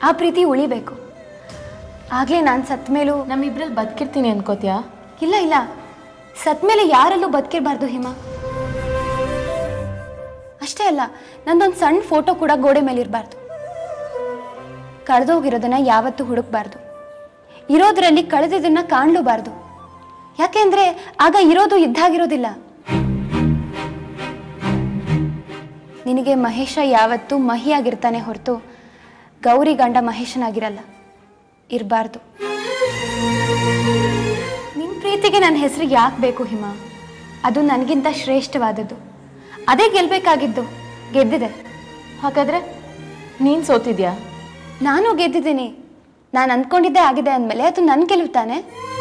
ಆ ಪ್ರೀತಿ ಉಳಿಬೇಕು ಆಗಲೇ ನಾನು ಸತ್ತ ಮೇಲೂ ನಮ್ಮಿಬ್ರಲ್ಲಿ ಬದುಕಿರ್ತೀನಿ ಅನ್ಕೋತ್ಯಾ ಇಲ್ಲ ಇಲ್ಲ ಸತ್ ಮೇಲೆ ಯಾರಲ್ಲೂ ಬದುಕಿರಬಾರ್ದು ಹಿಮ ಅಷ್ಟೇ ಅಲ್ಲ ನಂದೊಂದು ಸಣ್ಣ ಫೋಟೋ ಕೂಡ ಗೋಡೆ ಮೇಲೆ ಇರಬಾರ್ದು ಕಳೆದೋಗಿರೋದನ್ನ ಯಾವತ್ತೂ ಹುಡುಕ್ಬಾರ್ದು ಇರೋದ್ರಲ್ಲಿ ಕಳೆದಿದ್ದನ್ನ ಕಾಣಲೂಬಾರ್ದು ಯಾಕೆಂದ್ರೆ ಆಗ ಇರೋದು ಇದ್ದಾಗಿರೋದಿಲ್ಲ ನಿನಗೆ ಮಹೇಶ ಯಾವತ್ತೂ ಮಹಿಯಾಗಿರ್ತಾನೆ ಹೊರತು ಗೌರಿ ಗಂಡ ಮಹೇಶನಾಗಿರಲ್ಲ ಇರಬಾರ್ದು ನಿನ್ನ ಪ್ರೀತಿಗೆ ನನ್ನ ಹೆಸರು ಯಾಕೆ ಬೇಕು ಹಿಮ ಅದು ನನಗಿಂತ ಶ್ರೇಷ್ಠವಾದದ್ದು ಅದೇ ಗೆಲ್ಬೇಕಾಗಿದ್ದು ಗೆದ್ದಿದೆ ಹಾಗಾದ್ರೆ ನೀನು ಸೋತಿದ್ಯಾ ನಾನು ಗೆದ್ದಿದ್ದೀನಿ ನಾನು ಅಂದ್ಕೊಂಡಿದ್ದೇ ಆಗಿದೆ ಅಂದಮೇಲೆ ಅದು ನನ್ನ ಗೆಲುವು ತಾನೆ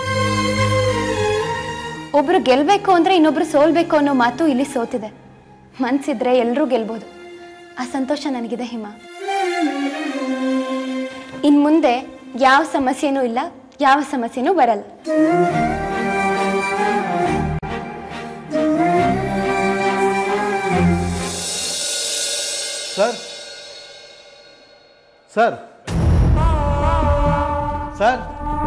ಒಬ್ರು ಗೆಲ್ಬೇಕು ಅಂದ್ರೆ ಇನ್ನೊಬ್ರು ಸೋಲ್ಬೇಕು ಅನ್ನೋ ಮಾತು ಇಲ್ಲಿ ಸೋತಿದೆ ಮನ್ಸಿದ್ರೆ ಎಲ್ಲರೂ ಗೆಲ್ಬೋದು ಆ ಸಂತೋಷ ನನಗಿದೆ ಹಿಮ ಇನ್ ಮುಂದೆ ಯಾವ ಸಮಸ್ಯೆನೂ ಇಲ್ಲ ಯಾವ ಸಮಸ್ಯೆನೂ ಬರಲ್ಲ ಸರ್ ಸರ್ ಸರ್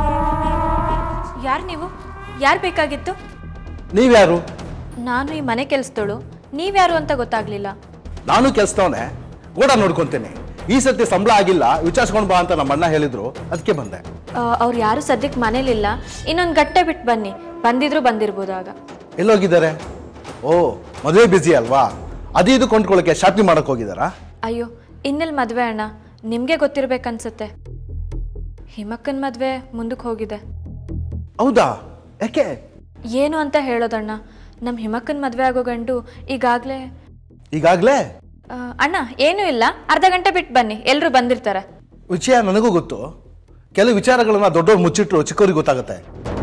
ಯಾರು ನೀವು ಯಾರು ಬೇಕಾಗಿತ್ತು ನೀವ್ಯಾರು ನಾನು ಈ ಮನೆ ಕೆಲಸದೋಳು ನೀವ್ಯಾರು ಅಂತ ಗೊತ್ತಾಗ್ಲಿಲ್ಲ ನಾನು ಕೆಲಸದವನೇ ಕೂಡ ನೋಡ್ಕೊಂತೇನೆ ಈ ಸತಿ ಸಂಬಳ ಆಗಿಲ್ಲ ವಿಚಾರಿಸ್ಕೊಂಡು ಬಾ ಅಂತ ನಮ್ಮ ಅಣ್ಣ ಹೇಳಿದ್ರು ಅದಕ್ಕೆ ಬಂದೆ ಅವ್ರು ಯಾರು ಸದ್ಯಕ್ಕೆ ಮನೇಲಿಲ್ಲ ಇನ್ನೊಂದು ಗಟ್ಟೆ ಬಿಟ್ಟು ಬನ್ನಿ ಬಂದಿದ್ರು ಬಂದಿರ್ಬೋದು ಆಗ ಎಲ್ಲೋಗಿದ್ದಾರೆ ಓ ಮದುವೆ ಬ್ಯುಸಿ ಅಲ್ವಾ ಅದು ಇದು ಕೊಂಡ್ಕೊಳ್ಳೋಕೆ ಶಾಪಿಂಗ್ ಮಾಡಕ್ ಹೋಗಿದ್ದಾರಾ ಅಯ್ಯೋ ಇನ್ನೆಲ್ಲಿ ಮದುವೆ ಅಣ್ಣ ನಿಮಗೆ ಗೊತ್ತಿರ್ಬೇಕನ್ಸುತ್ತೆ ಹಿಮಕ್ಕನ ಮದುವೆ ಮುಂದಕ್ಕೆ ಹೋಗಿದೆ ಹೌದಾ ಯಾಕೆ ಏನು ಅಂತ ಹೇಳೋದಣ್ಣ ನಮ್ಮ ಹಿಮಕ್ಕನ ಮದುವೆ ಆಗೋ ಗಂಡು ಈಗಾಗಲೇ ಈಗಾಗಲೇ ಅಣ್ಣ ಏನೂ ಇಲ್ಲ ಅರ್ಧ ಗಂಟೆ ಬಿಟ್ಟು ಬನ್ನಿ ಎಲ್ಲರೂ ಬಂದಿರ್ತಾರೆ ವಿಷಯ ನನಗೂ ಗೊತ್ತು ಕೆಲವು ವಿಚಾರಗಳನ್ನ ದೊಡ್ಡವ್ರು ಮುಚ್ಚಿಟ್ರು ಚಿಕ್ಕವ್ರಿಗೆ ಗೊತ್ತಾಗುತ್ತೆ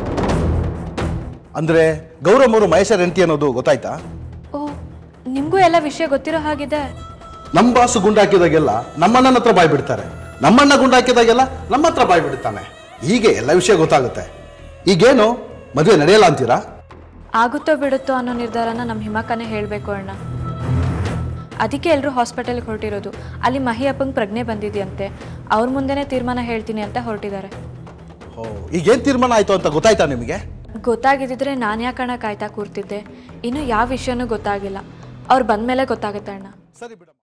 ಅಂದ್ರೆ ಗೌರವ್ ಅವರು ಮಹೇಶರ್ ಹೆಂಡತಿ ಅನ್ನೋದು ಗೊತ್ತಾಯ್ತಾ ಓ ನಿಮಗೂ ಎಲ್ಲ ವಿಷಯ ಗೊತ್ತಿರೋ ಹಾಗಿದೆ ನಮ್ಮ ಬಾಸು ಗುಂಡಾಕಿದಾಗೆಲ್ಲ ನಮ್ಮಣ್ಣನ ಹತ್ರ ಬಾಯ್ ಬಿಡ್ತಾರೆ ನಮ್ಮಣ್ಣ ಗುಂಡಾಕಿದಾಗೆಲ್ಲ ನಮ್ಮ ಹತ್ರ ಬಾಯ್ ಬಿಡ್ತಾನೆ ಹೀಗೆ ಎಲ್ಲ ವಿಷಯ ಗೊತ್ತಾಗುತ್ತೆ ಈಗೇನು ಮದುವೆ ನಡೆಯಲ್ಲ ಅಂತೀರಾ ಆಗುತ್ತೋ ಬಿಡುತ್ತೋ ಅನ್ನೋ ನಿರ್ಧಾರನ ನಮ್ಮ ಹಿಮಕ್ಕನೇ ಹೇಳಬೇಕು ಅಣ್ಣ ಅದಕ್ಕೆ ಎಲ್ಲರೂ ಹಾಸ್ಪಿಟಲ್ಗೆ ಹೊರಟಿರೋದು ಅಲ್ಲಿ ಮಹಿ ಅಪ್ಪಂಗೆ ಪ್ರಜ್ಞೆ ಬಂದಿದೆಯಂತೆ ಅವ್ರ ಮುಂದೆನೇ ತೀರ್ಮಾನ ಹೇಳ್ತೀನಿ ಅಂತ ಹೊರಟಿದ್ದಾರೆ ಓ ಈಗೇನು ತೀರ್ಮಾನ ಆಯ್ತು ಅಂತ ಗೊತ್ತಾಯ್ತಾ ನಿಮಗೆ ಗೊತ್ತಾಗಿದ್ದಿದ್ರೆ ನಾನು ಯಾಕಣ್ಣ ಕಾಯ್ತಾ ಕೂರ್ತಿದ್ದೆ ಇನ್ನು ಯಾವ ವಿಷಯನೂ ಗೊತ್ತಾಗಿಲ್ಲ ಅವ್ರು ಬಂದಮೇಲೆ ಗೊತ್ತಾಗುತ್ತೆ ಅಣ್ಣ ಸರಿ ಬಿಡಮ್ಮ